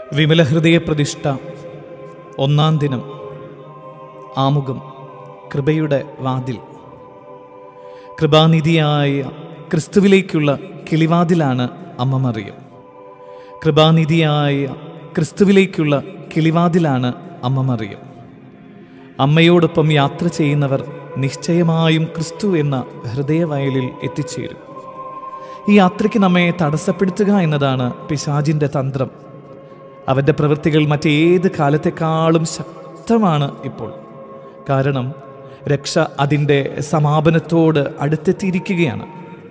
വിമലഹൃദയ പ്രതിഷ്ഠ ഒന്നാം ദിനം ആമുഖം കൃപയുടെ വാതിൽ കൃപാനിധിയായ ക്രിസ്തുവിലേക്കുള്ള കിളിവാതിലാണ് അമ്മ മറിയം കൃപാനിധിയായ ക്രിസ്തുവിലേക്കുള്ള കിളിവാതിലാണ് അമ്മ മറിയം അമ്മയോടൊപ്പം യാത്ര ചെയ്യുന്നവർ നിശ്ചയമായും ക്രിസ്തു എന്ന ഹൃദയവയലിൽ എത്തിച്ചേരും ഈ യാത്രയ്ക്ക് നമ്മെ തടസ്സപ്പെടുത്തുക എന്നതാണ് പിശാജിൻ്റെ തന്ത്രം അവൻ്റെ പ്രവൃത്തികൾ മറ്റേത് കാലത്തെക്കാളും ശക്തമാണ് ഇപ്പോൾ കാരണം രക്ഷ അതിൻ്റെ സമാപനത്തോട് അടുത്തെത്തിയിരിക്കുകയാണ്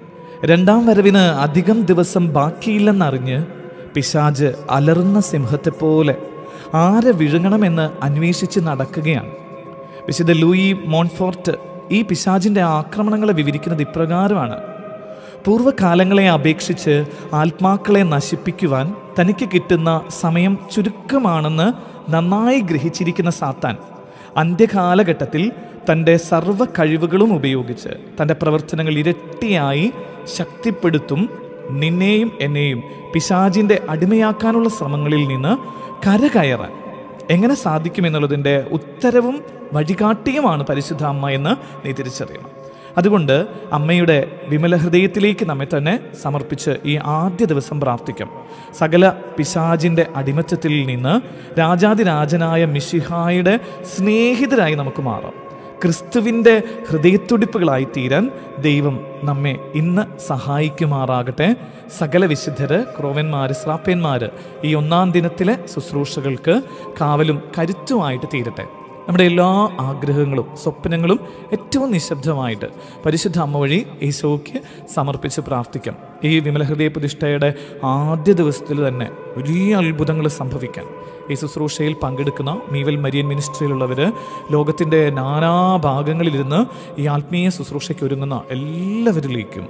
രണ്ടാം വരവിന് അധികം ദിവസം ബാക്കിയില്ലെന്നറിഞ്ഞ് പിശാജ് അലറുന്ന സിംഹത്തെപ്പോലെ ആരെ വിഴുങ്ങണമെന്ന് അന്വേഷിച്ച് നടക്കുകയാണ് വിശുദ്ധ ലൂയി മോൺഫോർട്ട് ഈ പിശാജിൻ്റെ ആക്രമണങ്ങളെ വിവരിക്കുന്നത് ഇപ്രകാരമാണ് പൂർവ്വകാലങ്ങളെ അപേക്ഷിച്ച് ആത്മാക്കളെ നശിപ്പിക്കുവാൻ തനിക്ക് കിട്ടുന്ന സമയം ചുരുക്കമാണെന്ന് നന്നായി ഗ്രഹിച്ചിരിക്കുന്ന സാത്താൻ അന്ത്യകാലഘട്ടത്തിൽ തൻ്റെ സർവ്വ കഴിവുകളും ഉപയോഗിച്ച് തൻ്റെ പ്രവർത്തനങ്ങൾ ഇരട്ടിയായി ശക്തിപ്പെടുത്തും നിന്നെയും എന്നെയും പിശാജിൻ്റെ അടിമയാക്കാനുള്ള ശ്രമങ്ങളിൽ നിന്ന് കരകയറാൻ എങ്ങനെ സാധിക്കുമെന്നുള്ളതിൻ്റെ ഉത്തരവും വഴികാട്ടിയുമാണ് പരിശുദ്ധ അമ്മ എന്ന് നീ തിരിച്ചറിയണം അതുകൊണ്ട് അമ്മയുടെ വിമല ഹൃദയത്തിലേക്ക് നമ്മെ തന്നെ സമർപ്പിച്ച് ഈ ആദ്യ ദിവസം പ്രാർത്ഥിക്കാം സകല പിശാജിൻ്റെ അടിമത്തത്തിൽ നിന്ന് രാജാതിരാജനായ മിഷിഹായുടെ സ്നേഹിതരായി നമുക്ക് മാറാം ക്രിസ്തുവിൻ്റെ ഹൃദയത്തുടിപ്പുകളായി തീരാൻ ദൈവം നമ്മെ ഇന്ന് സഹായിക്കുമാറാകട്ടെ സകല വിശുദ്ധര് ക്രോവന്മാർ ശ്രാപ്യന്മാർ ഈ ഒന്നാം ദിനത്തിലെ ശുശ്രൂഷകൾക്ക് കാവലും കരുത്തുമായിട്ട് തീരട്ടെ നമ്മുടെ എല്ലാ ആഗ്രഹങ്ങളും സ്വപ്നങ്ങളും ഏറ്റവും നിശബ്ദമായിട്ട് പരിശുദ്ധ അമ്മ വഴി ഈശോയ്ക്ക് സമർപ്പിച്ച് പ്രാർത്ഥിക്കാം ഈ വിമല ഹൃദയ പ്രതിഷ്ഠയുടെ ആദ്യ ദിവസത്തിൽ തന്നെ വലിയ അത്ഭുതങ്ങൾ സംഭവിക്കാൻ ഈ ശുശ്രൂഷയിൽ പങ്കെടുക്കുന്ന മീവൽ മരിയൻ മിനിസ്ട്രിയിലുള്ളവർ ലോകത്തിൻ്റെ നാനാഭാഗങ്ങളിലിരുന്ന് ഈ ആത്മീയ ശുശ്രൂഷയ്ക്ക് ഒരുങ്ങുന്ന എല്ലാവരിലേക്കും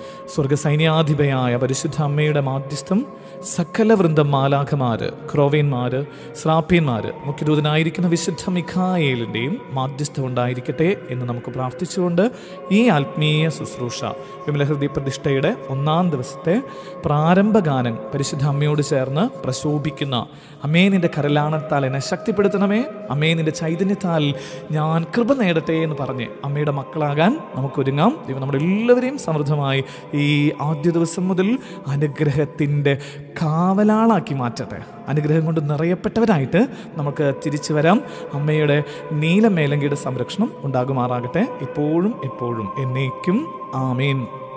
സ്വർഗസൈന്യാധിപയായ പരിശുദ്ധ അമ്മയുടെ മാധ്യസ്ഥം സകല വൃന്ദം മാലാഖമാര് ക്രോവേന്മാര് ശ്രാപ്യന്മാര് മുഖ്യദൂതനായിരിക്കുന്ന വിശുദ്ധ മിഖായേലിൻ്റെയും മാധ്യസ്ഥം ഉണ്ടായിരിക്കട്ടെ എന്ന് നമുക്ക് പ്രാർത്ഥിച്ചുകൊണ്ട് ഈ ആത്മീയ ശുശ്രൂഷ വിമലഹൃദയ പ്രതിഷ്ഠയുടെ ഒന്നാം ദിവസത്തെ പ്രാരംഭഗാനം പരിശുദ്ധ അമ്മയോട് ചേർന്ന് പ്രശോഭിക്കുന്ന അമ്മേ നിന്റെ കരലാണത്താൽ എന്നെ ശക്തിപ്പെടുത്തണമേ അമ്മേ നിന്റെ ചൈതന്യത്താൽ ഞാൻ കൃപ നേടട്ടെ എന്ന് പറഞ്ഞ് അമ്മയുടെ മക്കളാകാൻ നമുക്കൊരുങ്ങാം ദൈവം നമ്മുടെ എല്ലാവരെയും സമൃദ്ധമായി ഈ ആദ്യ ദിവസം മുതൽ അനുഗ്രഹത്തിൻ്റെ കാവലാളാക്കി മാറ്റട്ടെ അനുഗ്രഹം കൊണ്ട് നിറയപ്പെട്ടവരായിട്ട് നമുക്ക് തിരിച്ചു വരാം അമ്മയുടെ നീലമേലങ്കിയുടെ സംരക്ഷണം ഉണ്ടാകുമാറാകട്ടെ ഇപ്പോഴും എപ്പോഴും എന്നേക്കും ആമേൻ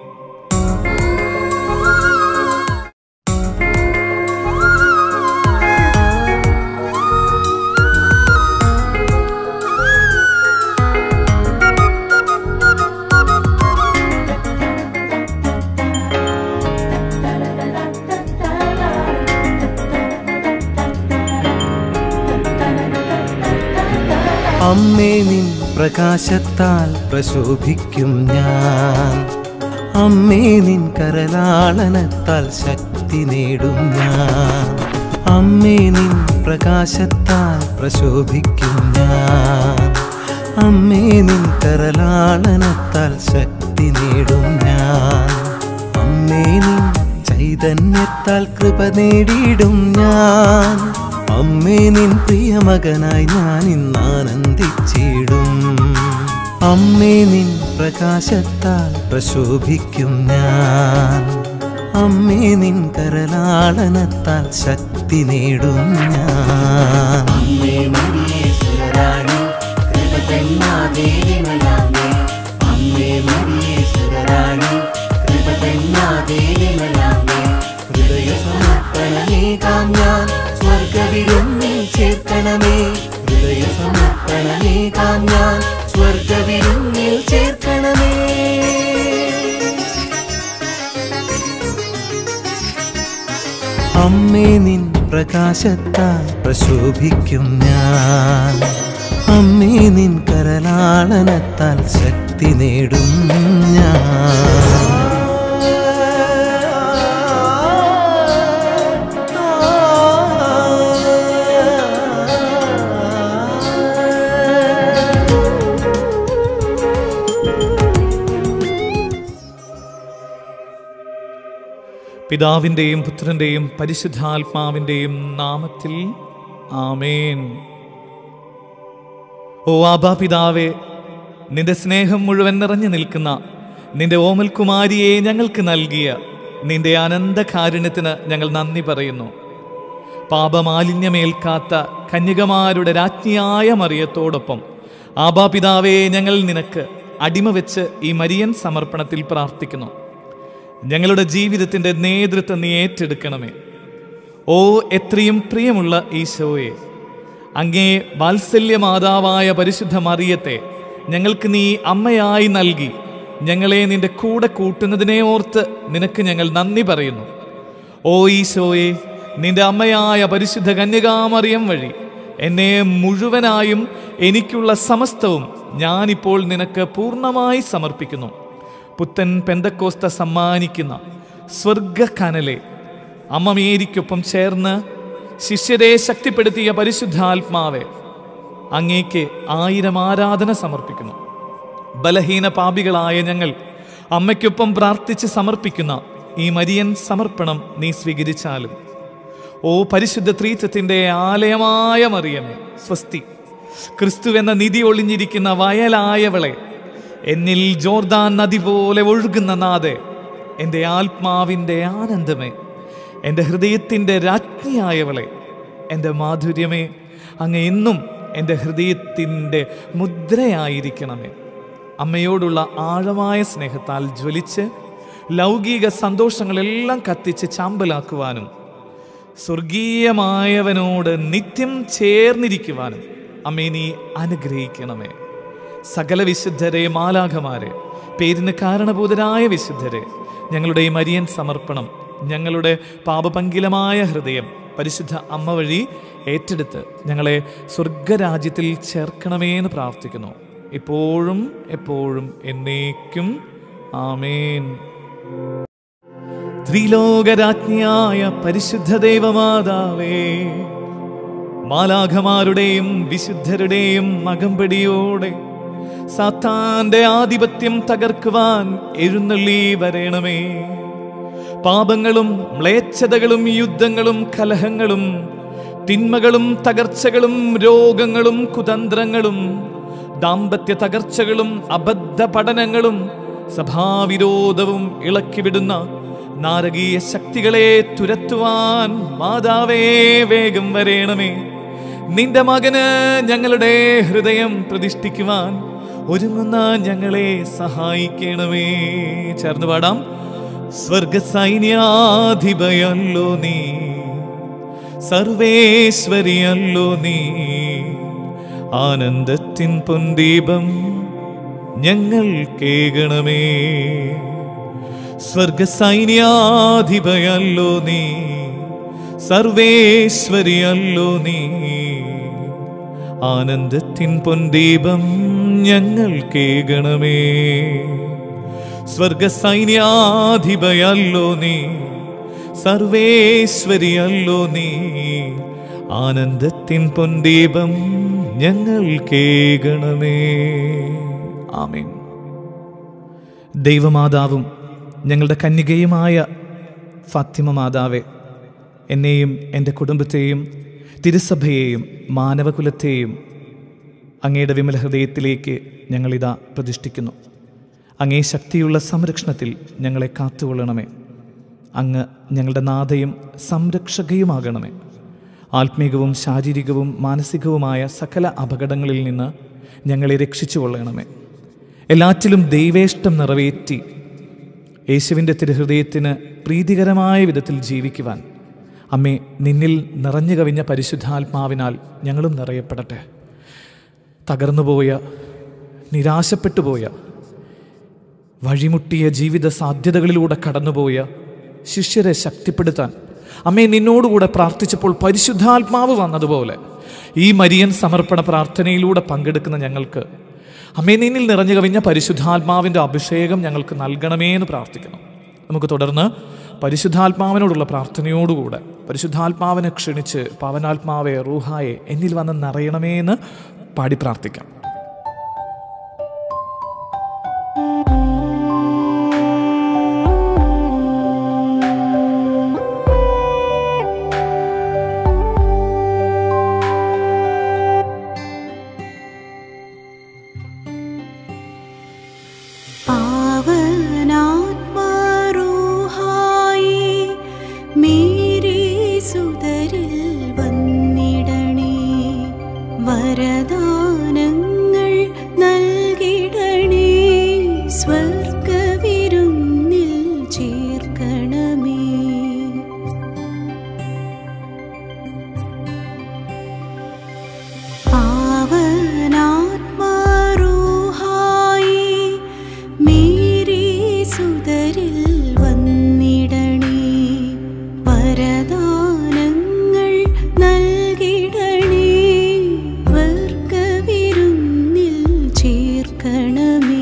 അമ്മേ നിൻ പ്രകാശത്താൽ പ്രശോഭിക്കും ഞാൻ അമ്മേ നിൻ കരലാളനത്താൽ ശക്തി നേടും ഞാൻ അമ്മേ നിൻ പ്രകാശത്താൽ പ്രശോഭിക്കും ഞാൻ അമ്മേ നിൻ കരലാളനത്താൽ ശക്തി നേടും ഞാൻ അമ്മേ നിൻ ചൈതന്യത്താൽ കൃപ നേടിയിടും ഞാൻ അമ്മേ നിൻ പ്രിയമകനായി ഞാൻ ഇന്ന് ആനന്ദിച്ചിടും അമ്മേ നിൻ പ്രകാശത്താൽ പ്രശോഭിക്കും ഞാൻ അമ്മേ നിൻ കരലാളനത്താൽ ശക്തി നേടും ഞാൻ അമ്മേ മരിയേശ്വരാണി കൃപ തന്നാദേവിമലാമേ അമ്മേ മരിയേശ്വരാണി കൃപ തന്നാദേവിമലാമേ ഹൃദയ സമർപ്പണമേകാം ഞാൻ സ്വർഗവിരുന്നിൽ ചേർക്കണമേ ഹൃദയ സമർപ്പണമേകാം ഞാൻ സ്വർഗവിരുന്നിൽ ചേർക്കണമേ അമ്മേ നിൻ പ്രകാശത്താൽ പ്രശോഭിക്കും ഞാൻ അമ്മേ നിൻ കരലാളനത്താൽ ശക്തി നേടും ഞാൻ പിതാവിൻ്റെയും പുത്രൻ്റെയും പരിശുദ്ധാത്മാവിൻ്റെയും നാമത്തിൽ ആമേൻ ഓ ആബാ പിതാവേ നിന്റെ സ്നേഹം മുഴുവൻ നിറഞ്ഞു നിൽക്കുന്ന നിന്റെ ഓമൽകുമാരിയെ ഞങ്ങൾക്ക് നൽകിയ നിന്റെ അനന്തകാരുണ്യത്തിന് ഞങ്ങൾ നന്ദി പറയുന്നു പാപമാലിന്യമേൽക്കാത്ത കന്യകമാരുടെ രാജ്ഞിയായ മറിയത്തോടൊപ്പം ആബാ പിതാവേ ഞങ്ങൾ നിനക്ക് അടിമ വെച്ച് ഈ മരിയൻ സമർപ്പണത്തിൽ പ്രാർത്ഥിക്കുന്നു ഞങ്ങളുടെ ജീവിതത്തിൻ്റെ നേതൃത്വം നീ ഏറ്റെടുക്കണമേ ഓ എത്രയും പ്രിയമുള്ള ഈശോയെ അങ്ങേ വാത്സല്യമാതാവായ പരിശുദ്ധ മറിയത്തെ ഞങ്ങൾക്ക് നീ അമ്മയായി നൽകി ഞങ്ങളെ നിന്റെ കൂടെ കൂട്ടുന്നതിനെ ഓർത്ത് നിനക്ക് ഞങ്ങൾ നന്ദി പറയുന്നു ഓ ഈശോയെ നിന്റെ അമ്മയായ പരിശുദ്ധ കന്യകാമറിയം വഴി എന്നെ മുഴുവനായും എനിക്കുള്ള സമസ്തവും ഞാനിപ്പോൾ നിനക്ക് പൂർണ്ണമായി സമർപ്പിക്കുന്നു പുത്തൻ പെന്തക്കോസ്ത സമ്മാനിക്കുന്ന സ്വർഗക്കനലെ അമ്മ മേരിക്കൊപ്പം ചേർന്ന് ശിഷ്യരെ ശക്തിപ്പെടുത്തിയ പരിശുദ്ധാത്മാവെ അങ്ങേക്ക് ആയിരം ആരാധന സമർപ്പിക്കുന്നു ബലഹീന പാപികളായ ഞങ്ങൾ അമ്മയ്ക്കൊപ്പം പ്രാർത്ഥിച്ച് സമർപ്പിക്കുന്ന ഈ മരിയൻ സമർപ്പണം നീ സ്വീകരിച്ചാലും ഓ പരിശുദ്ധ ത്രീത്വത്തിൻ്റെ ആലയമായ മറിയമേ സ്വസ്തി ക്രിസ്തു എന്ന നിധി ഒളിഞ്ഞിരിക്കുന്ന വയലായവളെ എന്നിൽ ജോർദാൻ നദി പോലെ ഒഴുകുന്ന നാഥെ എൻ്റെ ആത്മാവിൻ്റെ ആനന്ദമേ എൻ്റെ ഹൃദയത്തിൻ്റെ രാജ്ഞിയായവളെ എൻ്റെ മാധുര്യമേ അങ്ങ് എന്നും എൻ്റെ ഹൃദയത്തിൻ്റെ മുദ്രയായിരിക്കണമേ അമ്മയോടുള്ള ആഴമായ സ്നേഹത്താൽ ജ്വലിച്ച് ലൗകിക സന്തോഷങ്ങളെല്ലാം കത്തിച്ച് ചാമ്പലാക്കുവാനും സ്വർഗീയമായവനോട് നിത്യം ചേർന്നിരിക്കുവാനും അമ്മേ നീ അനുഗ്രഹിക്കണമേ സകല വിശുദ്ധരെ മാലാഖമാരെ പേരിന് കാരണഭൂതരായ വിശുദ്ധരെ ഞങ്ങളുടെ ഈ മരിയൻ സമർപ്പണം ഞങ്ങളുടെ പാപപങ്കിലമായ ഹൃദയം പരിശുദ്ധ അമ്മ വഴി ഏറ്റെടുത്ത് ഞങ്ങളെ സ്വർഗരാജ്യത്തിൽ ചേർക്കണമേ എന്ന് പ്രാർത്ഥിക്കുന്നു ഇപ്പോഴും എപ്പോഴും എന്നേക്കും ആമേൻ ത്രിലോകരാജ്ഞിയായ പരിശുദ്ധ ദൈവമാതാവേ മാലാഖമാരുടെയും വിശുദ്ധരുടെയും അകമ്പടിയോടെ സാത്താന്റെ ആധിപത്യം തകർക്കുവാൻ എഴുന്നള്ളി വരേണമേ പാപങ്ങളും മ്ലേച്ഛതകളും യുദ്ധങ്ങളും കലഹങ്ങളും തിന്മകളും തകർച്ചകളും രോഗങ്ങളും കുതന്ത്രങ്ങളും ദാമ്പത്യ തകർച്ചകളും അബദ്ധ പഠനങ്ങളും സഭാവിരോധവും ഇളക്കിവിടുന്ന നാരകീയ ശക്തികളെ തുരത്തുവാൻ മാതാവേ വേഗം വരേണമേ നിന്റെ മകന് ഞങ്ങളുടെ ഹൃദയം പ്രതിഷ്ഠിക്കുവാൻ ഒരുങ്ങുന്ന ഞങ്ങളെ സഹായിക്കണമേ ചേർന്ന് പാടാം സ്വർഗസൈന്യാധിപയല്ലോ നീ സർവേശ്വരിയല്ലോ നീ ആനന്ദത്തിൻ പൊന്തീപം ഞങ്ങൾ കേകണമേ സ്വർഗസൈന്യാധിപയല്ലോ നീ സർവേശ്വരിയല്ലോ നീ ആനന്ദത്തിൻ പൊന്തീപം ഞങ്ങൾ കേകണമേ സ്വർഗസൈന്യാധിപയല്ലോ നീ സർവേശ്വരിയല്ലോ നീ ആനന്ദത്തിൻ പൊന്തീപം ഞങ്ങൾ കേകണമേ ആമേൻ ദൈവമാതാവും ഞങ്ങളുടെ കന്യകയുമായ ഫാത്തിമ മാതാവെ എന്നെയും എൻ്റെ കുടുംബത്തെയും തിരുസഭയെയും മാനവകുലത്തെയും അങ്ങയുടെ വിമല ഹൃദയത്തിലേക്ക് ഞങ്ങളിതാ പ്രതിഷ്ഠിക്കുന്നു അങ്ങേ ശക്തിയുള്ള സംരക്ഷണത്തിൽ ഞങ്ങളെ കാത്തുകൊള്ളണമേ അങ്ങ് ഞങ്ങളുടെ നാഥയും സംരക്ഷകയുമാകണമേ ആത്മീകവും ശാരീരികവും മാനസികവുമായ സകല അപകടങ്ങളിൽ നിന്ന് ഞങ്ങളെ രക്ഷിച്ചു കൊള്ളണമേ എല്ലാറ്റിലും ദൈവേഷ്ടം നിറവേറ്റി യേശുവിൻ്റെ തിരുഹൃദയത്തിന് പ്രീതികരമായ വിധത്തിൽ ജീവിക്കുവാൻ അമ്മേ നിന്നിൽ നിറഞ്ഞു കവിഞ്ഞ പരിശുദ്ധാത്മാവിനാൽ ഞങ്ങളും നിറയപ്പെടട്ടെ തകർന്നുപോയ നിരാശപ്പെട്ടുപോയ വഴിമുട്ടിയ ജീവിത സാധ്യതകളിലൂടെ കടന്നുപോയ ശിഷ്യരെ ശക്തിപ്പെടുത്താൻ അമ്മേ നിന്നോടുകൂടെ പ്രാർത്ഥിച്ചപ്പോൾ പരിശുദ്ധാത്മാവ് വന്നതുപോലെ ഈ മരിയൻ സമർപ്പണ പ്രാർത്ഥനയിലൂടെ പങ്കെടുക്കുന്ന ഞങ്ങൾക്ക് അമ്മേ നിന്നിൽ നിറഞ്ഞു കവിഞ്ഞ പരിശുദ്ധാത്മാവിൻ്റെ അഭിഷേകം ഞങ്ങൾക്ക് നൽകണമേ എന്ന് പ്രാർത്ഥിക്കണം നമുക്ക് തുടർന്ന് പരിശുദ്ധാത്മാവിനോടുള്ള പ്രാർത്ഥനയോടുകൂടെ പരിശുദ്ധാത്മാവിനെ ക്ഷണിച്ച് പവനാത്മാവെ റൂഹായെ എന്നിൽ വന്ന് നിറയണമേ എന്ന് പാടി പ്രാർത്ഥിക്കാം പാവനാത്മാരൂഹായി മേരെ സുതരിൽ വന്നിടണേ വരദാനങ്ങൾ നൽകിടണേ സ്വർഗവിരുന്നിൽ ചേർക്കണമേ പാവനാത്മാരൂഹായി മേരെ സുതരിൽ വന്നിടണേ വരദാനങ്ങൾ നൽകിടണേ വർഗവിരുന്നിൽ ചേർക്കണമേ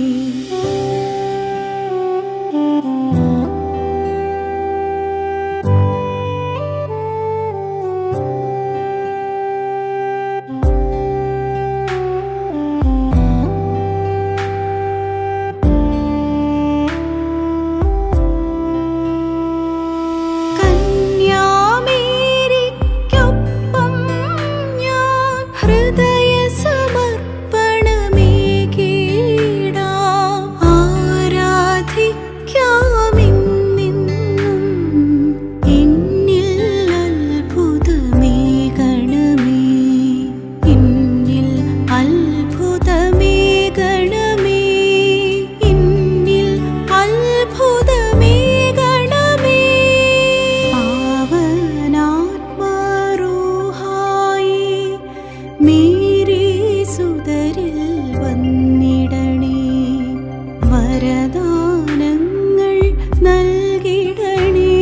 കന്യാമേരിക്കൊപ്പം ഞാൻ ഹൃദയ സമർപ്പണമേകീടാം ആരാധിക്കാമെന്നെന്നും എന്നിൽ അത്ഭുതമേകണമേ എന്നിൽ അത്ഭുതമേകണമേ എന്നിൽ അത്ഭുതമേകണമേ പാവനാത്മാരൂഹായി മേരെ സുതരിൽ വന്നിടണേ വരദാനങ്ങൾ നൽകിടണേ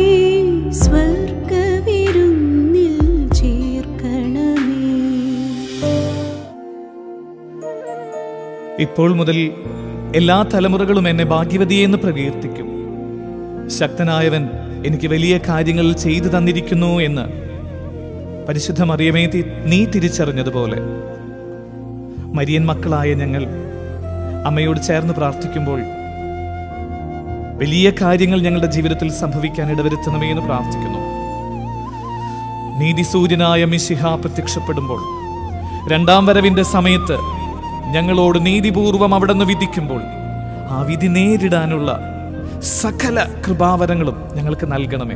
സ്വർഗവിരുന്നിൽ ചേർക്കണമേ ഇപ്പോൾ മുതൽ എല്ലാ തലമുറകളും എന്നെ ഭാഗ്യവതിയെന്ന് പ്രകീർത്തിക്കും ശക്തനായവൻ എനിക്ക് വലിയ കാര്യങ്ങൾ ചെയ്തു തന്നിരിക്കുന്നു എന്ന് പരിശുദ്ധ മറിയമേ തി- നീ തിരിച്ചറിഞ്ഞതുപോലെ മരിയൻ മക്കളായ ഞങ്ങൾ അമ്മയോട് ചേർന്ന് പ്രാർത്ഥിക്കുമ്പോൾ വലിയ കാര്യങ്ങൾ ഞങ്ങളുടെ ജീവിതത്തിൽ സംഭവിക്കാൻ ഇടവരുത്തണമേ എന്ന് പ്രാർത്ഥിക്കുന്നു നീതിസൂര്യനായ മിശിഹ പ്രത്യക്ഷപ്പെടുമ്പോൾ രണ്ടാം വരവിന്റെ സമയത്ത് ഞങ്ങളോട് നീതിപൂർവം അവിടെ നിന്ന് വിധിക്കുമ്പോൾ ആ വിധി നേരിടാനുള്ള സകല കൃപാവരങ്ങളും ഞങ്ങൾക്ക് നൽകണമേ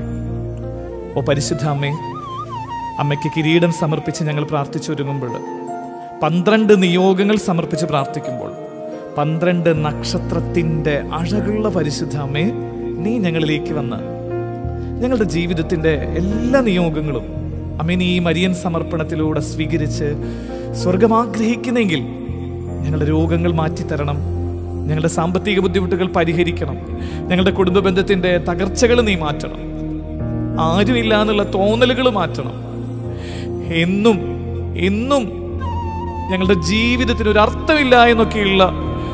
ഓ പരിശുദ്ധ അമ്മേ അമ്മയ്ക്ക് കിരീടം സമർപ്പിച്ച് ഞങ്ങൾ പ്രാർത്ഥിച്ചൊരുങ്ങുമ്പോൾ പന്ത്രണ്ട് നിയോഗങ്ങൾ സമർപ്പിച്ച് പ്രാർത്ഥിക്കുമ്പോൾ പന്ത്രണ്ട് നക്ഷത്രത്തിൻ്റെ അഴകുള്ള പരിശുദ്ധ അമ്മേ നീ ഞങ്ങളിലേക്ക് വന്ന് ഞങ്ങളുടെ ജീവിതത്തിന്റെ എല്ലാ നിയോഗങ്ങളും അമ്മേ നീ ഈ മരിയൻ സമർപ്പണത്തിലൂടെ സ്വീകരിച്ച് സ്വർഗം ആഗ്രഹിക്കുന്നെങ്കിൽ ഞങ്ങളുടെ രോഗങ്ങൾ മാറ്റിത്തരണം ഞങ്ങളുടെ സാമ്പത്തിക ബുദ്ധിമുട്ടുകൾ പരിഹരിക്കണം ഞങ്ങളുടെ കുടുംബ ബന്ധത്തിന്റെ തകർച്ചകൾ നീ മാറ്റണം ആരുമില്ല എന്നുള്ള തോന്നലുകൾ മാറ്റണം എന്നും എന്നും ഞങ്ങളുടെ ജീവിതത്തിന് ഒരു അർത്ഥമില്ല എന്നൊക്കെയുള്ള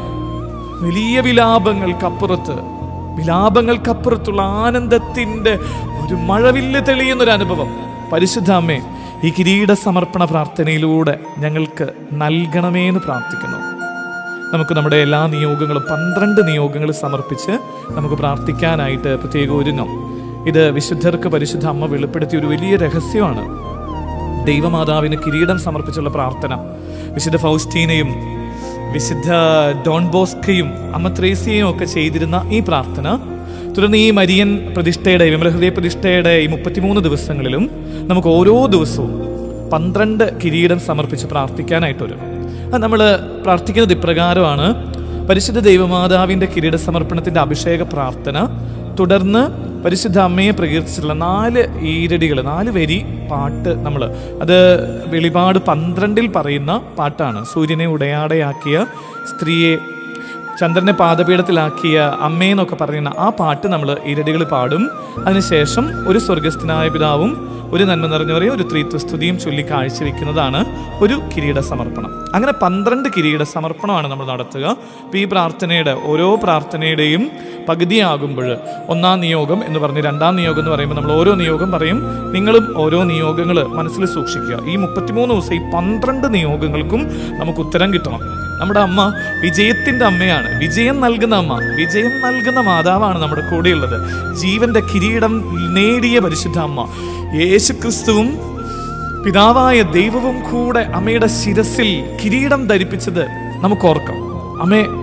വലിയ വിലാപങ്ങൾക്കപ്പുറത്ത് വിലാപങ്ങൾക്കപ്പുറത്തുള്ള ആനന്ദത്തിന്റെ ഒരു മഴവില്ല് തെളിയുന്ന ഒരു അനുഭവം പരിശുദ്ധ അമ്മേ ഈ കിരീട സമർപ്പണ പ്രാർത്ഥനയിലൂടെ ഞങ്ങൾക്ക് നൽകണമേ എന്ന് പ്രാർത്ഥിക്കുന്നു നമുക്ക് നമ്മുടെ എല്ലാ നിയോഗങ്ങളും പന്ത്രണ്ട് നിയോഗങ്ങൾ സമർപ്പിച്ച് നമുക്ക് പ്രാർത്ഥിക്കാനായിട്ട് പ്രത്യേകം ഒരുങ്ങും ഇത് വിശുദ്ധർക്ക് പരിശുദ്ധ അമ്മ വെളിപ്പെടുത്തിയ ഒരു വലിയ രഹസ്യമാണ് ദൈവമാതാവിന് കിരീടം സമർപ്പിച്ചുള്ള പ്രാർത്ഥന വിശുദ്ധ ഫൗസ്റ്റീനയും വിശുദ്ധ ഡോൺ ബോസ്കയും അമ്മ ത്രേസ്യയും ഒക്കെ ചെയ്തിരുന്ന ഈ പ്രാർത്ഥന തുടർന്ന് ഈ മരിയൻ പ്രതിഷ്ഠയുടെ വിമലഹൃദയ പ്രതിഷ്ഠയുടെ ഈ മുപ്പത്തിമൂന്ന് ദിവസങ്ങളിലും നമുക്ക് ഓരോ ദിവസവും പന്ത്രണ്ട് കിരീടം സമർപ്പിച്ച് പ്രാർത്ഥിക്കാനായിട്ട് വരും അത് നമ്മൾ പ്രാർത്ഥിക്കുന്നത് ഇപ്രകാരമാണ് പരിശുദ്ധ ദൈവമാതാവിൻ്റെ കിരീട സമർപ്പണത്തിൻ്റെ അഭിഷേക പ്രാർത്ഥന തുടർന്ന് പരിശുദ്ധ അമ്മയെ പ്രകീർത്തിച്ചിട്ടുള്ള നാല് ഈരടികൾ നാല് വരി പാട്ട് നമ്മൾ അത് വെളിപാട് പന്ത്രണ്ടിൽ പറയുന്ന പാട്ടാണ് സൂര്യനെ ഉടയാടയാക്കിയ സ്ത്രീയെ ചന്ദ്രനെ പാദപീഠത്തിലാക്കിയ അമ്മയെന്നൊക്കെ പറയുന്ന ആ പാട്ട് നമ്മൾ ഈരടികൾ പാടും അതിനുശേഷം ഒരു സ്വർഗസ്ഥനായ പിതാവും ഒരു നന്മ നിറഞ്ഞവരെയും ഒരു ത്രിത്വസ്തുതിയും ചൊല്ലി കാഴ്ചവെക്കുന്നതാണ് ഒരു കിരീട സമർപ്പണം അങ്ങനെ പന്ത്രണ്ട് കിരീട സമർപ്പണമാണ് നമ്മൾ നടത്തുക അപ്പോൾ ഈ പ്രാർത്ഥനയുടെ ഓരോ പ്രാർത്ഥനയുടെയും പകുതിയാകുമ്പോൾ ഒന്നാം നിയോഗം എന്ന് പറഞ്ഞ് രണ്ടാം നിയോഗം എന്ന് പറയുമ്പോൾ നമ്മൾ ഓരോ നിയോഗം പറയും നിങ്ങളും ഓരോ നിയോഗങ്ങൾ മനസ്സിൽ സൂക്ഷിക്കുക ഈ മുപ്പത്തിമൂന്ന് ദിവസം ഈ പന്ത്രണ്ട് നിയോഗങ്ങൾക്കും നമുക്ക് ഉത്തരം കിട്ടണം നമ്മുടെ അമ്മ വിജയത്തിന്റെ അമ്മയാണ് വിജയം നൽകുന്ന അമ്മ വിജയം നൽകുന്ന മാതാവാണ് നമ്മുടെ കൂടെയുള്ളത് ജീവന്റെ കിരീടം നേടിയ പരിശുദ്ധ അമ്മ യേശുക്രിസ്തുവും പിതാവായ ദൈവവും കൂടെ അമ്മയുടെ ശിരസിൽ കിരീടം ധരിപ്പിച്ചത് നമുക്ക് ഓർക്കാം അമ്മേ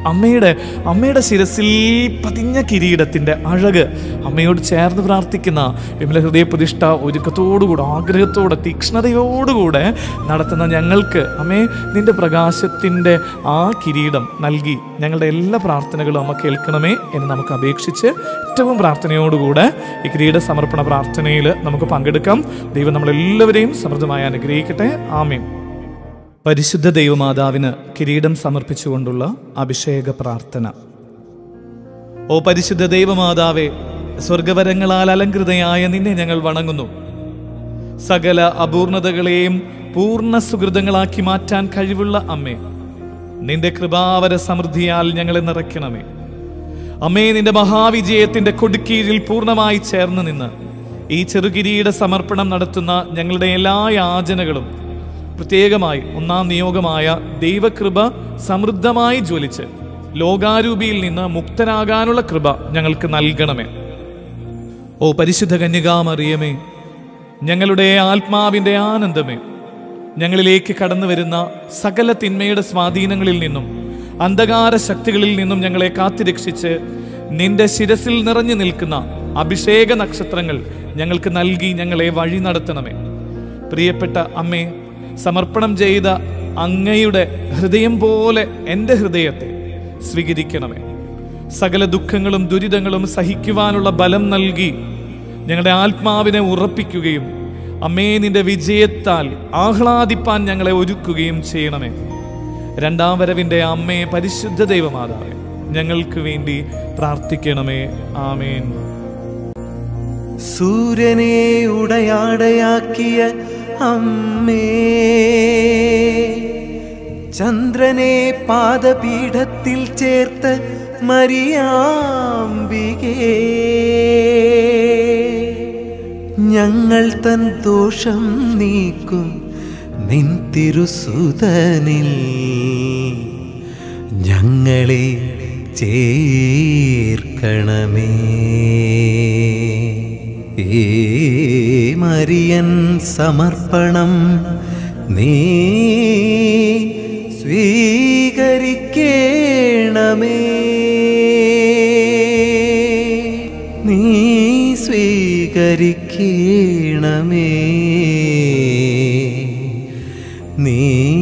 അമ്മയുടെ അമ്മയുടെ ശിരസിൽ പതിഞ്ഞ കിരീടത്തിൻ്റെ അഴക് അമ്മയോട് ചേർന്ന് പ്രാർത്ഥിക്കുന്ന വിമല ഹൃദയ പ്രതിഷ്ഠ ഒരുക്കത്തോടുകൂടെ ആഗ്രഹത്തോടെ തീക്ഷ്ണതയോടുകൂടെ നടത്തുന്ന ഞങ്ങൾക്ക് അമ്മേ നിന്റെ പ്രകാശത്തിൻ്റെ ആ കിരീടം നൽകി ഞങ്ങളുടെ എല്ലാ പ്രാർത്ഥനകളും അമ്മ കേൾക്കണമേ എന്ന് നമുക്ക് അപേക്ഷിച്ച് ഏറ്റവും പ്രാർത്ഥനയോടുകൂടെ ഈ കിരീട സമർപ്പണ പ്രാർത്ഥനയിൽ നമുക്ക് പങ്കെടുക്കാം ദൈവം നമ്മളെല്ലാവരെയും സമൃദ്ധമായി അനുഗ്രഹിക്കട്ടെ ആമേൻ പരിശുദ്ധ ദൈവമാതാവിന് കിരീടം സമർപ്പിച്ചുകൊണ്ടുള്ള അഭിഷേക പ്രാർത്ഥന ഓ പരിശുദ്ധ ദൈവമാതാവേ സ്വർഗവരങ്ങളാൽ അലങ്കൃതയായ നിന്നെ ഞങ്ങൾ വണങ്ങുന്നു സകല അപൂർണതകളെയും പൂർണ്ണ സുഹൃതങ്ങളാക്കി മാറ്റാൻ കഴിവുള്ള അമ്മേ നിന്റെ കൃപാവര സമൃദ്ധിയാൽ ഞങ്ങളെ നിറയ്ക്കണമേ അമ്മേ നിന്റെ മഹാവിജയത്തിന്റെ കൊടുക്കീഴിൽ പൂർണ്ണമായി ചേർന്ന് നിന്ന് ഈ ചെറുകിരീട സമർപ്പണം നടത്തുന്ന ഞങ്ങളുടെ എല്ലാ യാചനകളും പ്രത്യേകമായി ഒന്നാം നിയോഗമായ ദൈവകൃപ സമൃദ്ധമായി ജ്വലിച്ച് ലോകാരൂപിയിൽ നിന്ന് മുക്തനാകാനുള്ള കൃപ ഞങ്ങൾക്ക് നൽകണമേ ഓ പരിശുദ്ധ കന്യകാമറിയമേ ഞങ്ങളുടെ ആത്മാവിന്റെ ആനന്ദമേ ഞങ്ങളിലേക്ക് കടന്നു വരുന്ന സകല തിന്മയുടെ സ്വാധീനങ്ങളിൽ നിന്നും അന്ധകാര ശക്തികളിൽ നിന്നും ഞങ്ങളെ കാത്തുരക്ഷിച്ച് നിന്റെ ശിരസിൽ നിറഞ്ഞു നിൽക്കുന്ന അഭിഷേക നക്ഷത്രങ്ങൾ ഞങ്ങൾക്ക് നൽകി ഞങ്ങളെ വഴി നടത്തണമേ പ്രിയപ്പെട്ട അമ്മേ സമർപ്പണം ചെയ്ത അങ്ങയുടെ ഹൃദയം പോലെ എൻ്റെ ഹൃദയത്തെ സ്വീകരിക്കണമേ സകല ദുഃഖങ്ങളും ദുരിതങ്ങളും സഹിക്കുവാനുള്ള ബലം നൽകി ഞങ്ങളുടെ ആത്മാവിനെ ഉറപ്പിക്കുകയും അമ്മേ നിന്റെ വിജയത്താൽ ആഹ്ലാദിപ്പാൻ ഞങ്ങളെ ഒരുക്കുകയും ചെയ്യണമേ രണ്ടാം വരവിന്റെ അമ്മേ പരിശുദ്ധ ദൈവമാതാവേ ഞങ്ങൾക്ക് വേണ്ടി പ്രാർത്ഥിക്കണമേ ആമേൻ സൂര്യനെ ഉടയാടയാക്കിയ അമ്മേ ചന്ദ്രനെ പാദപീഠത്തിൽ ചേർത്ത് മരിയാമ്പികേ ഞങ്ങൾ തൻ ദോഷം നീക്കും നിൻ തിരുസുതനിൽ ഞങ്ങളെ ചേർക്കണമേ ഏ മരിയൻ സമർപ്പണം നീ സ്വീകരിക്കേണമേ നീ സ്വീകരിക്കേണമേ നീ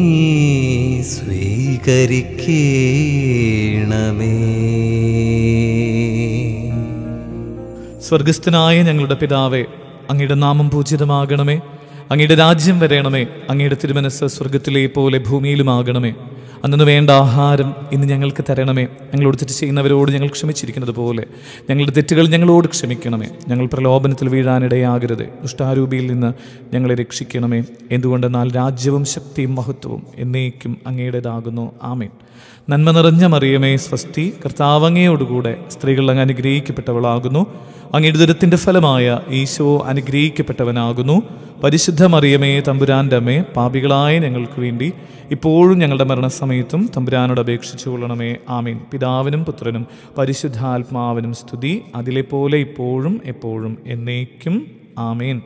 സ്വീകരിക്കേണമേ സ്വർഗസ്ഥനായ ഞങ്ങളുടെ പിതാവേ അങ്ങയുടെ നാമം പൂജിതമാകണമേ അങ്ങയുടെ രാജ്യം വരയണമേ അങ്ങയുടെ തിരുമനസ് സ്വർഗത്തിലെ പോലെ ഭൂമിയിലുമാകണമേ അന്നു വേണ്ട ആഹാരം ഇന്ന് ഞങ്ങൾക്ക് തരണമേ ഞങ്ങളോട് തെറ്റ് ചെയ്യുന്നവരോട് ഞങ്ങൾ ക്ഷമിച്ചിരിക്കുന്നത് പോലെ ഞങ്ങളുടെ തെറ്റുകൾ ഞങ്ങളോട് ക്ഷമിക്കണമേ ഞങ്ങൾ പ്രലോഭനത്തിൽ വീഴാനിടയാകരുത് ദുഷ്ടാരൂപിയിൽ നിന്ന് ഞങ്ങളെ രക്ഷിക്കണമേ എന്തുകൊണ്ടെന്നാൽ രാജ്യവും ശക്തിയും മഹത്വവും എന്നേക്കും അങ്ങയുടേതാകുന്നു ആമേൻ നന്മ നിറഞ്ഞ മറിയമേ സ്വസ്തി കർത്താവ് അങ്ങയോടുകൂടെ സ്ത്രീകൾ അങ്ങ് അനുഗ്രഹിക്കപ്പെട്ടവളാകുന്നു അങ്ങയുടെ ദുരത്തിന്റെ ഫലമായ ഈശോ അനുഗ്രഹിക്കപ്പെട്ടവനാകുന്നു പരിശുദ്ധ മറിയമേ തമ്പുരാൻ്റെ അമ്മേ പാപികളായ ഞങ്ങൾക്ക് വേണ്ടി ഇപ്പോഴും ഞങ്ങളുടെ മരണസമയത്തും തമ്പുരാനോട് അപേക്ഷിച്ചു കൊള്ളണമേ ആമീൻ പിതാവിനും പുത്രനും പരിശുദ്ധാത്മാവിനും സ്തുതി അതിലെ പോലെ ഇപ്പോഴും എപ്പോഴും എന്നേക്കും ആമേൻ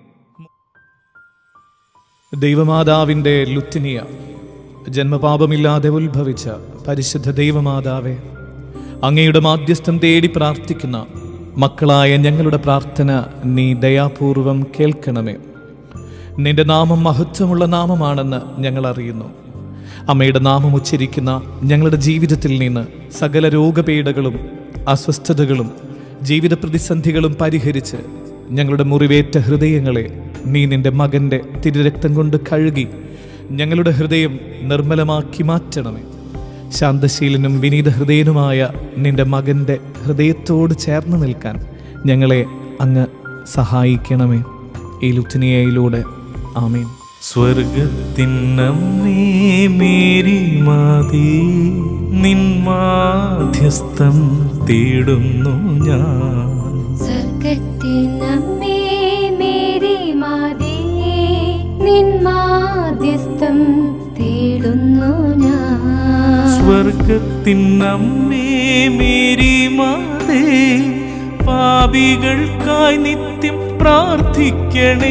ദൈവമാതാവിൻ്റെ ലുത്തിനിയ ജന്മപാപമില്ലാതെ ഉത്ഭവിച്ച പരിശുദ്ധ ദൈവമാതാവേ അങ്ങയുടെ മാധ്യസ്ഥം തേടി പ്രാർത്ഥിക്കുന്ന മക്കളായ ഞങ്ങളുടെ പ്രാർത്ഥന നീ ദയാപൂർവം കേൾക്കണമേ നിന്റെ നാമം മഹത്വമുള്ള നാമമാണെന്ന് ഞങ്ങൾ അറിയുന്നു അമ്മയുടെ നാമം ഉച്ചരിക്കുന്ന ഞങ്ങളുടെ ജീവിതത്തിൽ നിന്ന് സകല രോഗപീഠകളും അസ്വസ്ഥതകളും ജീവിത പ്രതിസന്ധികളും പരിഹരിച്ച് ഞങ്ങളുടെ മുറിവേറ്റ ഹൃദയങ്ങളെ നീ നിന്റെ മകന്റെ തിരുരക്തം കൊണ്ട് കഴുകി ഞങ്ങളുടെ ഹൃദയം നിർമ്മലമാക്കി മാറ്റണമേ ശാന്തശീലനും വിനീത ഹൃദയനുമായ നിന്റെ മകന്റെ ഹൃദയത്തോട് ചേർന്ന് നിൽക്കാൻ ഞങ്ങളെ അങ്ങ് സഹായിക്കണമേ ഈ ലുത്തിനിയയിലൂടെ ആമേൻ സ്വർഗത്തിനമ്മേ മേരി മാതേ നിൻ മാധ്യസ്ഥം തേടുന്നു ഞാൻ സ്വർഗത്തിനമ്മേ മേരി മാതേ നിൻ മാധ്യസ്ഥം തേടുന്നു ഞാൻ സ്വർഗത്തിനമ്മേ മേരി മാതേ പാപികൾക്കായി നിത്യം പ്രാർത്ഥിക്കണേ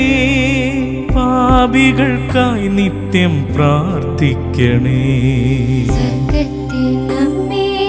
പാപികൾക്കായി നിത്യം പ്രാർത്ഥിക്കണേ സ്വർഗത്തിനമ്മേ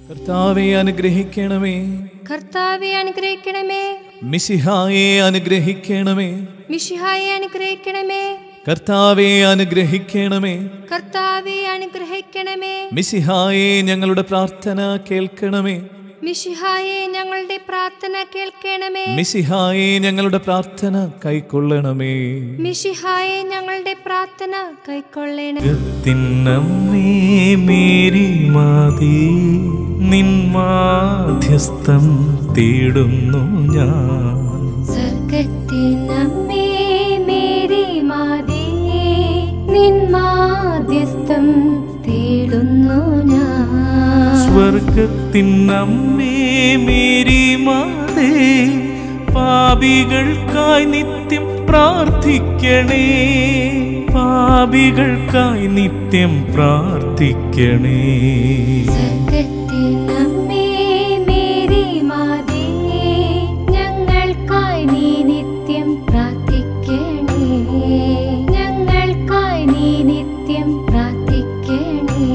കർത്താവെ അനുഗ്രഹിക്കണമേ കർത്താവെ അനുഗ്രഹിക്കണമേ മിശിഹായെ അനുഗ്രഹിക്കണമേ മിഷിഹായെ അനുഗ്രഹിക്കണമേ കർത്താവെ അനുഗ്രഹിക്കണമേ കർത്താവെ അനുഗ്രഹിക്കണമേ മിശിഹായെ ഞങ്ങളുടെ പ്രാർത്ഥന കേൾക്കണമേ മിഷിഹായെ ഞങ്ങളുടെ പ്രാർത്ഥന കേൾക്കണമേ മിശിഹായെ ഞങ്ങളുടെ പ്രാർത്ഥന കൈക്കൊള്ളണമേ മിഷിഹായെ ഞങ്ങളുടെ പ്രാർത്ഥന കൈക്കൊള്ളണമേ സ്വർഗത്തിനമ്മേ മേരി മാതേ നിൻ മാധ്യസ്ഥം തേടുന്നു ഞാൻ സ്വർഗത്തിനമ്മേ മേരി മാതേ നിൻ മാധ്യസ്ഥം തേടുന്നു ഞാൻ സ്വർഗത്തിനമ്മേ മേരി മാതേ പാപികൾക്കായി നിത്യം പ്രാർത്ഥിക്കണേ പാപികൾക്കായി നിത്യം പ്രാർത്ഥിക്കണേ സ്വർഗത്തിനമ്മേ മേരി മാതേ ഞങ്ങൾക്കായി നീ നിത്യം പ്രാർത്ഥിക്കണേ ഞങ്ങൾക്കായി നീ നിത്യം പ്രാർത്ഥിക്കണേ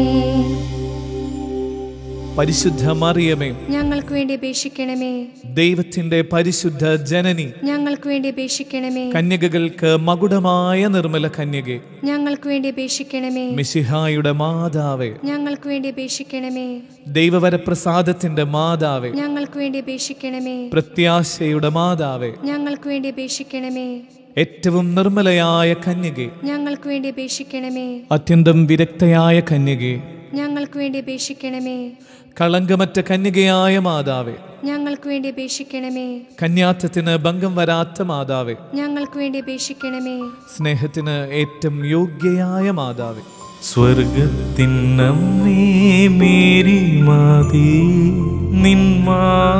പരിശുദ്ധ മറിയമേ ഞങ്ങൾക്ക് വേണ്ടി അപേക്ഷിക്കണമേ ദൈവത്തിന്റെ പരിശുദ്ധ ജനനി ഞങ്ങൾക്ക് വേണ്ടി അപേക്ഷിക്കണമേ കന്യകകൾക്ക് മകുടമായ നിർമ്മല കന്യകെ ഞങ്ങൾക്ക് വേണ്ടി അപേക്ഷിക്കണമേ മിശിഹായുടെ മാതാവേ ഞങ്ങൾക്ക് വേണ്ടി അപേക്ഷിക്കണമേ ദൈവവരപ്രസാദത്തിന്റെ മാതാവേ ഞങ്ങൾക്ക് വേണ്ടി അപേക്ഷിക്കണമേ പ്രത്യാശയുടെ മാതാവേ ഞങ്ങൾക്ക് വേണ്ടി അപേക്ഷിക്കണമേ ഏറ്റവും നിർമ്മലയായ കന്യകെ ഞങ്ങൾക്ക് വേണ്ടി അപേക്ഷിക്കണമേ അത്യന്തം വിരക്തയായ കന്യകെ ഞങ്ങൾക്ക് വേണ്ടി അപേക്ഷിക്കണമേ കളങ്കമറ്റ കന്യകയായ മാതാവേ ഞങ്ങൾക്ക് വേണ്ടി അപേക്ഷിക്കണമേ കന്യാത്തത്തിന് ഭംഗം വരാത്ത മാതാവേ ഞങ്ങൾക്ക് വേണ്ടി അപേക്ഷിക്കണമേ സ്നേഹത്തിന് ഏറ്റവും യോഗ്യയായ മാതാവേ സ്വർഗത്തിനമ്മേ മേരി മാതേ നിൻ മാ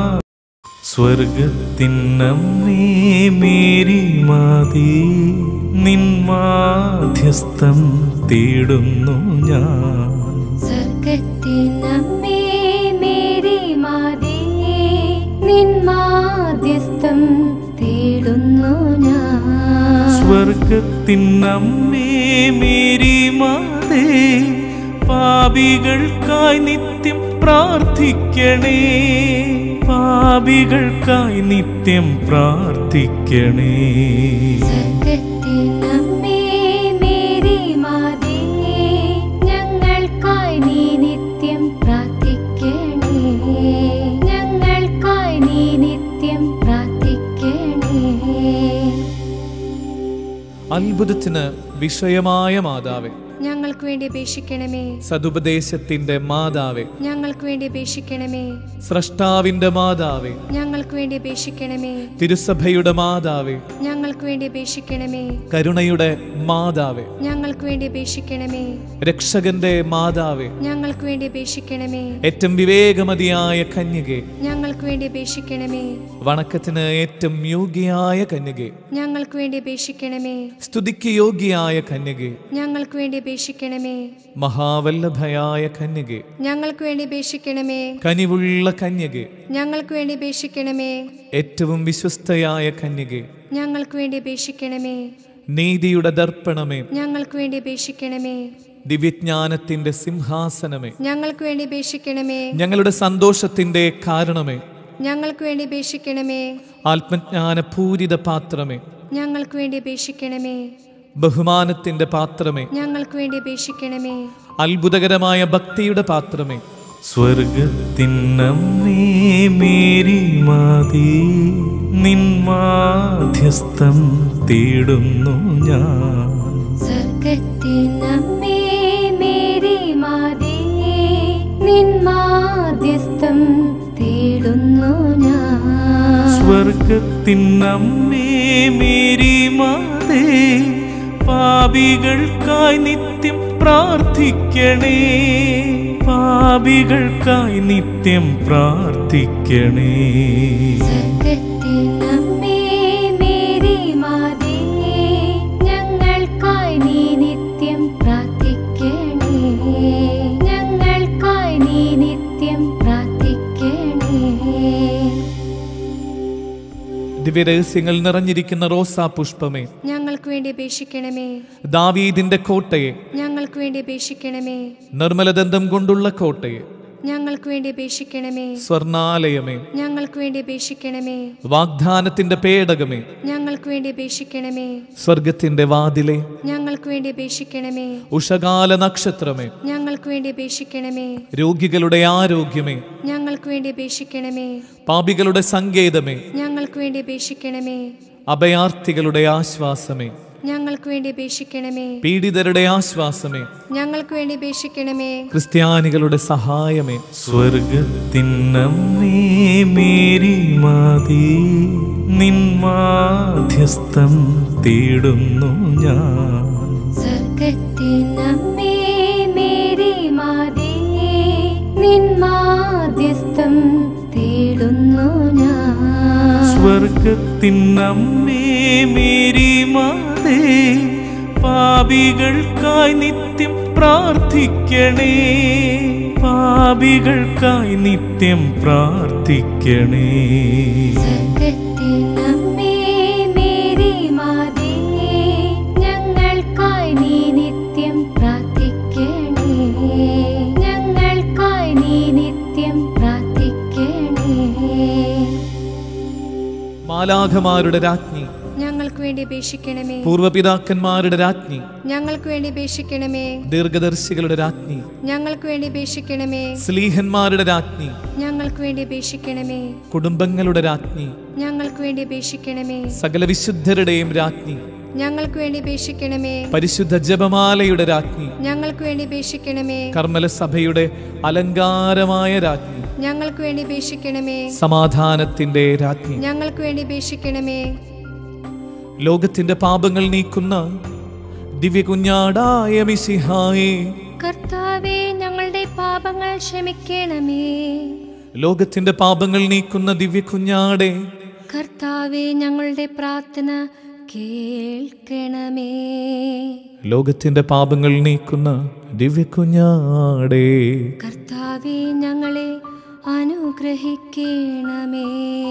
സ്വർഗത്തിനമ്മേ മേരി മാതേ നിൻ മാധ്യസ്ഥം തേടുന്നു ഞാൻ സ്വർഗത്തിനമ്മേ മേരി മാതേ നിൻ മാധ്യസ്ഥം തേടുന്നു ഞാൻ സ്വർഗത്തിനമ്മേ മേരി മാതേ പാപികൾക്കായി നിത്യം പ്രാർത്ഥിക്കണേ പാപികൾക്കായി നിത്യം പ്രാർത്ഥിക്കണേ സ്വർഗത്തിനമ്മേ മേരി മാതേ ഞങ്ങൾക്കായി നീ നിത്യം പ്രാർത്ഥിക്കണേ ഞങ്ങൾക്കായി നീ നിത്യം പ്രാർത്ഥിക്കണേ അത്ഭുതത്തിന് വിഷയമായ മാതാവേ ഞങ്ങൾക്ക് വേണ്ടി അപേക്ഷിക്കണമേ സതുപദേശത്തിന്റെ മാതാവേ ഞങ്ങൾക്ക് വേണ്ടി അപേക്ഷിക്കണമേ സ്രഷ്ടാവിന്റെ മാതാവേ ഞങ്ങൾക്ക് വേണ്ടി അപേക്ഷിക്കണമേ തിരുസഭയുടെ മാതാവേ ഞങ്ങൾക്ക് വേണ്ടി അപേക്ഷിക്കണമേ കരുണയുടെ മാതാവേ ഞങ്ങൾക്ക് വേണ്ടി അപേക്ഷിക്കണമേ രക്ഷകന്റെ മാതാവേ ഞങ്ങൾക്ക് വേണ്ടി അപേക്ഷിക്കണമേ ഏറ്റവും വിവേകമതിയായ കന്യകെ ഞങ്ങൾക്ക് വേണ്ടി അപേക്ഷിക്കണമേ വണക്കത്തിന് ഏറ്റവും യോഗ്യയായ കന്യകെ ഞങ്ങൾക്ക് വേണ്ടി അപേക്ഷിക്കണമേ സ്തുതിക്ക് യോഗ്യയായ കന്യകെ ഞങ്ങൾക്ക് വേണ്ടി അപേക്ഷിക്കണമേ മഹാവല്ലഭയായ കന്യകെ ഞങ്ങൾക്ക് വേണ്ടി അപേക്ഷിക്കണമേ കനിവുള്ള കന്യകെ ഞങ്ങൾക്ക് വേണ്ടി അപേക്ഷിക്കണമേ ഏറ്റവും വിശ്വസ്തയായ കന്യകെ ഞങ്ങൾക്ക് വേണ്ടി അപേക്ഷിക്കണമേ നീതിയുടെ ദർപ്പണമേ ഞങ്ങൾക്ക് വേണ്ടി അപേക്ഷിക്കണമേ ദിവ്യജ്ഞാനത്തിന്റെ സിംഹാസനമേ ഞങ്ങൾക്ക് വേണ്ടി അപേക്ഷിക്കണമേ ഞങ്ങളുടെ സന്തോഷത്തിന്റെ കാരണമേ ഞങ്ങൾക്ക് വേണ്ടി അപേക്ഷിക്കണമേ ആത്മജ്ഞാനപൂരിത പാത്രമേ ഞങ്ങൾക്ക് വേണ്ടി അപേക്ഷിക്കണമേ ബഹുമാനത്തിന്റെ പാത്രമേ ഞങ്ങൾക്ക് വേണ്ടി അപേക്ഷിക്കണമേ അത്ഭുതകരമായ ഭക്തിയുടെ പാത്രമേ സ്വർഗത്തിനമ്മേ മേരി മാതേ നിൻ മാധ്യസ്ഥം തേടുന്നു ഞാൻ സ്വർഗത്തിനമ്മേ മേരി മാതേ നിൻ മാധ്യസ്ഥം തേടുന്നു ഞാൻ സ്വർഗത്തിനമ്മേ മേരി മാതേ പാപികൾക്കായി നിത്യം പ്രാർത്ഥിക്കണേ പാപികൾക്കായി നിത്യം പ്രാർത്ഥിക്കണേ സ്വർഗത്തിനമ്മേ മേരി മാതേ ഞങ്ങൾക്കായി നീ നിത്യം പ്രാർത്ഥിക്കണേ ഞങ്ങൾക്കായി നീ നിത്യം പ്രാർത്ഥിക്കണേ ദിവ്യരഹസ്യങ്ങൾ നിറഞ്ഞിരിക്കുന്ന റോസാ പുഷ്പമേ ഞങ്ങൾക്ക് വേണ്ടി അപേക്ഷിക്കണമേ ദാവീദിന്റെ കോട്ടയെ ഞങ്ങൾക്ക് വേണ്ടി അപേക്ഷിക്കണമേ നിർമ്മലദന്തം കൊണ്ടുള്ള കോട്ടയെ ഞങ്ങൾക്ക് വേണ്ടി അപേക്ഷിക്കണമേ സ്വർണാലയമേ ഞങ്ങൾക്ക് വേണ്ടി അപേക്ഷിക്കണമേ വാഗ്ദാനത്തിന്റെ പേടകമേ ഞങ്ങൾക്ക് വേണ്ടി അപേക്ഷിക്കണമേ സ്വർഗത്തിന്റെ വാതിലെ ഞങ്ങൾക്ക് വേണ്ടി അപേക്ഷിക്കണമേ ഉഷകാല നക്ഷത്രമേ ഞങ്ങൾക്ക് വേണ്ടി അപേക്ഷിക്കണമേ രോഗികളുടെ ആരോഗ്യമേ ഞങ്ങൾക്ക് വേണ്ടി അപേക്ഷിക്കണമേ പാപികളുടെ സങ്കേതമേ ഞങ്ങൾക്ക് വേണ്ടി അപേക്ഷിക്കണമേ അഭയാർത്ഥികളുടെ ആശ്വാസമേ ഞങ്ങൾക്ക് വേണ്ടി അപേക്ഷിക്കണമേ പീഡിതരുടെ ആശ്വാസമേ ഞങ്ങൾക്ക് വേണ്ടി അപേക്ഷിക്കണമേ ക്രിസ്ത്യാനികളുടെ സഹായമേ സ്വർഗത്തിനമ്മേ മേരി മാതേ നിൻ മാധ്യസ്ഥം തേടുന്നു ഞാൻ സ്വർഗത്തിനമ്മേ മേരി മാതേ നിൻ മാധ്യസ്ഥം തേടുന്നു ഞാൻ സ്വർഗത്തിനമ്മേ മേരി മാതേ പാപികൾക്കായി നിത്യം പ്രാർത്ഥിക്കണേ പാപികൾക്കായി നിത്യം പ്രാർത്ഥിക്കണേ സ്വർഗത്തിനമ്മേ മേരി മാതേ ഞങ്ങൾക്കായി നീ നിത്യം പ്രാർത്ഥിക്കണേ ഞങ്ങൾക്കായി നീ നിത്യം പ്രാർത്ഥിക്കണേ മാലാഖമാരുടെ രാജ്ഞി ഞങ്ങൾക്ക് വേണ്ടി അപേക്ഷിക്കണമേ പൂർവപിതാക്കന്മാരുടെ രാജ്ഞി ഞങ്ങൾക്ക് വേണ്ടി അപേക്ഷിക്കണമേ ദീർഘദർശികളുടെ രാജ്ഞി ഞങ്ങൾക്ക് വേണ്ടി അപേക്ഷിക്കണമേ സ്ലീഹന്മാരുടെ രാജ്ഞി ഞങ്ങൾക്ക് വേണ്ടി അപേക്ഷിക്കണമേ കുടുംബങ്ങളുടെ രാജ്ഞി ഞങ്ങൾക്ക് വേണ്ടി അപേക്ഷിക്കണമേ സകല വിശുദ്ധരുടെയും രാജ്ഞി ഞങ്ങൾക്ക് വേണ്ടി അപേക്ഷിക്കണമേ പരിശുദ്ധ ജപമാലയുടെ രാജ്ഞി ഞങ്ങൾക്ക് വേണ്ടി അപേക്ഷിക്കണമേ കർമ്മല സഭയുടെ അലങ്കാരമായ രാജ്ഞി ഞങ്ങൾക്ക് വേണ്ടി അപേക്ഷിക്കണമേ സമാധാനത്തിന്റെ രാജ്ഞി ഞങ്ങൾക്ക് വേണ്ടി അപേക്ഷിക്കണമേ ലോകത്തിന്റെ പാപങ്ങൾ നീക്കുന്ന ദിവ്യ കുഞ്ഞാടായ മിശിഹായേ കർത്താവെ ഞങ്ങളുടെ പാപങ്ങൾ ക്ഷമിക്കണമേ ലോകത്തിന്റെ പാപങ്ങൾ നീക്കുന്ന ദിവ്യ കുഞ്ഞാടെ കർത്താവെ ഞങ്ങളുടെ പ്രാർത്ഥന കേൾക്കണമേ ലോകത്തിന്റെ പാപങ്ങൾ നീക്കുന്ന ദിവ്യ കുഞ്ഞാടേ കർത്താവെ ഞങ്ങളെ അനുഗ്രഹിക്കണമേ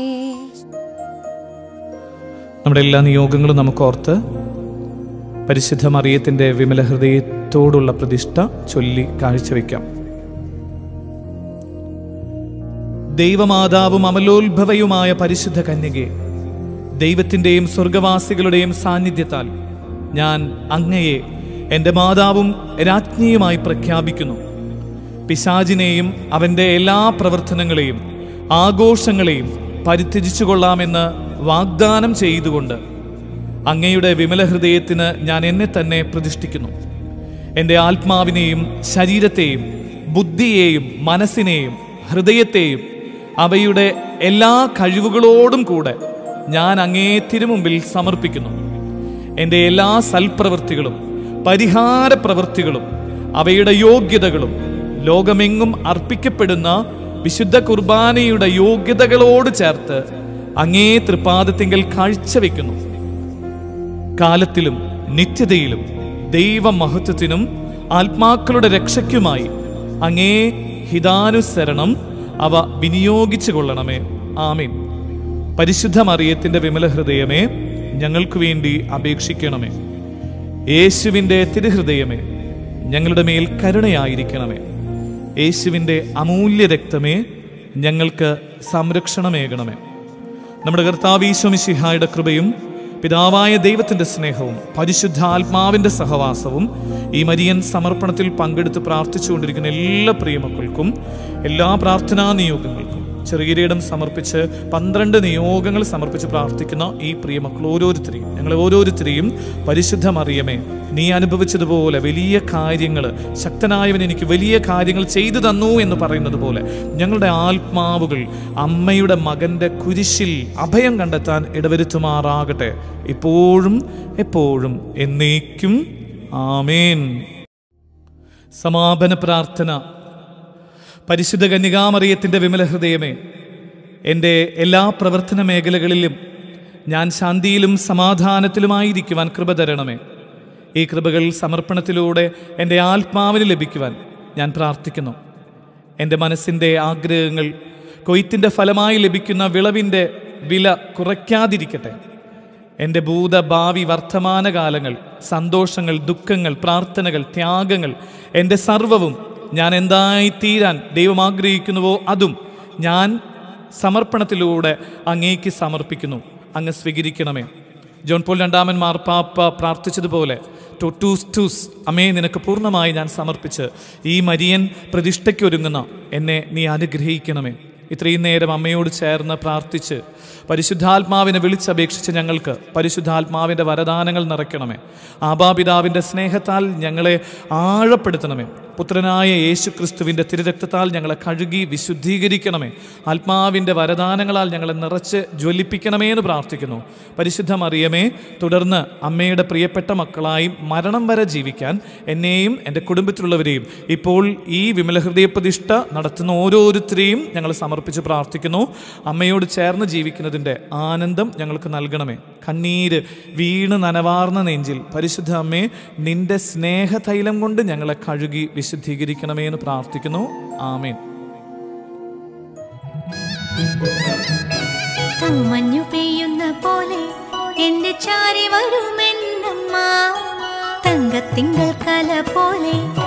നമ്മുടെ എല്ലാ നിയോഗങ്ങളും നമുക്ക് ഓർത്ത് പരിശുദ്ധ മറിയത്തിന്റെ വിമല ഹൃദയത്തോടുള്ള പ്രതിഷ്ഠ ചൊല്ലി കാഴ്ചവെക്കാം ദൈവമാതാവും അമലോത്ഭവയുമായ പരിശുദ്ധ കന്യകെ ദൈവത്തിൻ്റെയും സ്വർഗവാസികളുടെയും സാന്നിധ്യത്താൽ ഞാൻ അങ്ങയെ എൻ്റെ മാതാവും രാജ്ഞിയുമായി പ്രഖ്യാപിക്കുന്നു പിശാചിനെയും അവൻ്റെ എല്ലാ പ്രവർത്തനങ്ങളെയും ആഘോഷങ്ങളെയും പരിത്യജിച്ചു കൊള്ളാമെന്ന് വാഗ്ദാനം ചെയ്തുകൊണ്ട് അങ്ങയുടെ വിമല ഹൃദയത്തിന് ഞാൻ എന്നെ തന്നെ പ്രതിഷ്ഠിക്കുന്നു എൻ്റെ ആത്മാവിനെയും ശരീരത്തെയും ബുദ്ധിയെയും മനസ്സിനെയും ഹൃദയത്തെയും അവയുടെ എല്ലാ കഴിവുകളോടും കൂടെ ഞാൻ അങ്ങേ തിരുമുമ്പിൽ സമർപ്പിക്കുന്നു എൻ്റെ എല്ലാ സൽപ്രവൃത്തികളും പരിഹാര പ്രവൃത്തികളും അവയുടെ യോഗ്യതകളും ലോകമെങ്ങും അർപ്പിക്കപ്പെടുന്ന വിശുദ്ധ കുർബാനയുടെ യോഗ്യതകളോട് ചേർത്ത് അങ്ങേ തൃപ്പാദത്തിങ്കൽ കാഴ്ചവെക്കുന്നു കാലത്തിലും നിത്യതയിലും ദൈവമഹത്വത്തിനും ആത്മാക്കളുടെ രക്ഷയ്ക്കുമായി അങ്ങേ ഹിതാനുസരണം അവ വിനിയോഗിച്ചു കൊള്ളണമേ ആമീൻ പരിശുദ്ധ മറിയത്തിന്റെ വിമല ഹൃദയമേ ഞങ്ങൾക്ക് വേണ്ടി അപേക്ഷിക്കണമേ യേശുവിൻ്റെ തിരുഹൃദയമേ ഞങ്ങളുടെ മേൽ കരുണയായിരിക്കണമേ യേശുവിൻ്റെ അമൂല്യ രക്തമേ ഞങ്ങൾക്ക് സംരക്ഷണമേകണമേ നമ്മുടെ കർത്താവീശ്വമിശിഹായുടെ കൃപയും പിതാവായ ദൈവത്തിന്റെ സ്നേഹവും പരിശുദ്ധാത്മാവിന്റെ സഹവാസവും ഈ മരിയൻ സമർപ്പണത്തിൽ പങ്കെടുത്ത് പ്രാർത്ഥിച്ചുകൊണ്ടിരിക്കുന്ന എല്ലാ പ്രിയമക്കൾക്കും എല്ലാ പ്രാർത്ഥനാ നിയോഗങ്ങൾക്കും ചെറിയരിടം സമർപ്പിച്ച് പന്ത്രണ്ട് നിയോഗങ്ങൾ സമർപ്പിച്ച് പ്രാർത്ഥിക്കുന്ന ഈ പ്രിയമക്കൾ ഓരോരുത്തരെയും ഞങ്ങൾ ഓരോരുത്തരെയും പരിശുദ്ധ മറിയമേ നീ അനുഭവിച്ചതുപോലെ വലിയ കാര്യങ്ങൾ ശക്തനായവൻ എനിക്ക് വലിയ കാര്യങ്ങൾ ചെയ്തു തന്നു എന്ന് പറയുന്നത് പോലെ ഞങ്ങളുടെ ആത്മാവുകൾ അമ്മയുടെ മകന്റെ കുരിശിൽ അഭയം കണ്ടെത്താൻ ഇടവരുത്തുമാറാകട്ടെ ഇപ്പോഴും എപ്പോഴും എന്നേക്കും ആമേൻ സമാപന പ്രാർത്ഥന പരിശുദ്ധ കന്യകാമറിയത്തിൻ്റെ വിമല ഹൃദയമേ എൻ്റെ എല്ലാ പ്രവർത്തന മേഖലകളിലും ഞാൻ ശാന്തിയിലും സമാധാനത്തിലുമായിരിക്കുവാൻ കൃപ തരണമേ ഈ കൃപകൾ സമർപ്പണത്തിലൂടെ എൻ്റെ ആത്മാവിന് ലഭിക്കുവാൻ ഞാൻ പ്രാർത്ഥിക്കുന്നു എൻ്റെ മനസ്സിൻ്റെ ആഗ്രഹങ്ങൾ കൊയ്ത്തിൻ്റെ ഫലമായി ലഭിക്കുന്ന വിളവിൻ്റെ വില കുറയ്ക്കാതിരിക്കട്ടെ എൻ്റെ ഭൂത ഭാവി വർത്തമാനകാലങ്ങൾ സന്തോഷങ്ങൾ ദുഃഖങ്ങൾ പ്രാർത്ഥനകൾ ത്യാഗങ്ങൾ എൻ്റെ സർവവും ഞാൻ എന്തായിത്തീരാൻ ദൈവം ആഗ്രഹിക്കുന്നുവോ അതും ഞാൻ സമർപ്പണത്തിലൂടെ അങ്ങേക്ക് സമർപ്പിക്കുന്നു അങ്ങ് സ്വീകരിക്കണമേ ജോൺ പോൾ രണ്ടാമൻ മാർപ്പാപ്പ പ്രാർത്ഥിച്ചതുപോലെ ടൊട്ടൂസ് ടൂസ് അമ്മേ നിനക്ക് പൂർണ്ണമായി ഞാൻ സമർപ്പിച്ച് ഈ മരിയൻ പ്രതിഷ്ഠയ്ക്കൊരുങ്ങുന്ന എന്നെ നീ അനുഗ്രഹിക്കണമേ ഇത്രയും നേരം അമ്മയോട് ചേർന്ന് പ്രാർത്ഥിച്ച് പരിശുദ്ധാത്മാവിനെ വിളിച്ചപേക്ഷിച്ച് ഞങ്ങൾക്ക് പരിശുദ്ധാത്മാവിൻ്റെ വരദാനങ്ങൾ നിറയ്ക്കണമേ ആബാപിതാവിൻ്റെ സ്നേഹത്താൽ ഞങ്ങളെ ആഴപ്പെടുത്തണമേ പുത്രനായ യേശു ക്രിസ്തുവിൻ്റെ തിരുരക്തത്താൽ ഞങ്ങളെ കഴുകി വിശുദ്ധീകരിക്കണമേ ആത്മാവിൻ്റെ വരദാനങ്ങളാൽ ഞങ്ങളെ നിറച്ച് ജ്വലിപ്പിക്കണമേ എന്ന് പ്രാർത്ഥിക്കുന്നു പരിശുദ്ധ മറിയമേ തുടർന്ന് അമ്മയുടെ പ്രിയപ്പെട്ട മക്കളായി മരണം വരെ ജീവിക്കാൻ എന്നെയും എൻ്റെ കുടുംബത്തിലുള്ളവരെയും ഇപ്പോൾ ഈ വിമലഹൃദയ പ്രതിഷ്ഠ നടത്തുന്ന ഓരോരുത്തരെയും ഞങ്ങൾ സമർപ്പിച്ച് പ്രാർത്ഥിക്കുന്നു അമ്മയോട് ചേർന്ന് ജീവിക്കുന്നതിൻ്റെ ആനന്ദം ഞങ്ങൾക്ക് നൽകണമേ കണ്ണീര് വീണ് നനവാർന്ന നെഞ്ചിൽ പരിശുദ്ധ അമ്മേ നിന്റെ സ്നേഹതൈലം കൊണ്ട് ഞങ്ങളെ കഴുകി വിശുദ്ധീകരിക്കണമേ എന്ന് പ്രാർത്ഥിക്കുന്നു ആമേൻ തമ്മഞ്ഞു പെയ്യുന്ന പോലെ എന്റെ ചാരി വരുമെന്നമ്മ തങ്കത്തിങ്കൾ കല പോലെ